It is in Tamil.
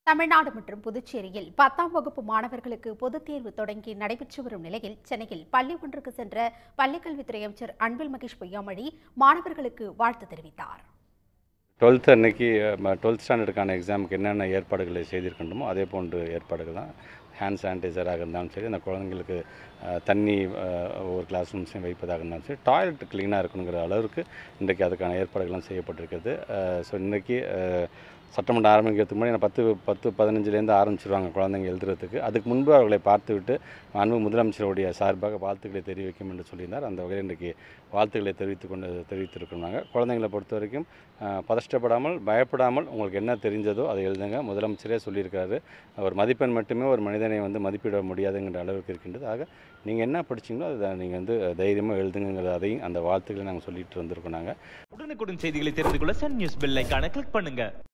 தமிழ்நாடு மற்றும் புதுச்சேரியில் பத்தாம் வகுப்பு மாணவர்களுக்கு பொதுத் தேர்வு தொடங்கி நடைபெற்று வரும் நிலையில் சென்னையில் பள்ளி ஒன்றுக்கு சென்ற பள்ளிக்கல்வித்துறை அமைச்சர் அன்பில் மகேஷ் பொய்யாமொழி மாணவர்களுக்கு வாழ்த்து தெரிவித்தார் டுவெல்த் அன்னைக்கு டுவெல்த் ஸ்டாண்டர்டுக்கான எக்ஸாமுக்கு என்னென்ன ஏற்பாடுகளை செய்திருக்கின்றோமோ அதே போன்று ஏற்பாடுகள் தான் ஹேண்ட் சானிடைசராக இருந்தாலும் சரி அந்த குழந்தைங்களுக்கு அஹ், தண்ணி அஹ், ஒவ்வொரு கிளாஸ் ரூம்ஸையும் வைப்பதாக இருந்தாலும் சரி டாய்லெட் க்ளீனாக இருக்கணுங்கிற அளவுக்கு இன்றைக்கு அதுக்கான ஏற்பாடுகள்லாம் செய்யப்பட்டிருக்கிறது ஸோ இன்றைக்கி சட்டமன்றம் ஆரம்பிக்கிறதுக்கு முன்னாடி நான் பத்து பத்து பதினஞ்சுலேருந்து ஆரம்பிச்சிருவாங்க குழந்தைங்க எழுதுறதுக்கு அதுக்கு முன்பு அவர்களை பார்த்துவிட்டு அன்பு முதலமைச்சருடைய சார்பாக வாழ்த்துக்களை தெரிவிக்கும் என்று சொல்லியிருந்தார் அந்த வகையில் இன்றைக்கு வாழ்த்துக்களை தெரிவித்து கொண்டு தெரிவித்திருக்கிறாங்க குழந்தைங்களை பொறுத்த வரைக்கும் அஹ், பதஷ்டப்படாமல் பயப்படாமல் உங்களுக்கு என்ன தெரிஞ்சதோ அதை எழுதுங்க முதலமைச்சரே சொல்லியிருக்காரு ஒரு மதிப்பெண் மட்டுமே ஒரு மனிதனை வந்து மதிப்பிட முடியாதுங்கிற அளவுக்கு இருக்கின்றது ஆக நீங்கள் என்ன படிச்சீங்களோ அதை நீங்கள் வந்து தைரியமாக எழுதுங்கிற அதையும் அந்த வாழ்த்துக்களை நாங்கள் சொல்லிட்டு வந்திருக்கோம் நாங்கள் உடனுக்குடன் செய்திகளை தெரிந்து கொள்ள சன் நியூஸ் பெல் ஐகானை கிளிக் பண்ணுங்க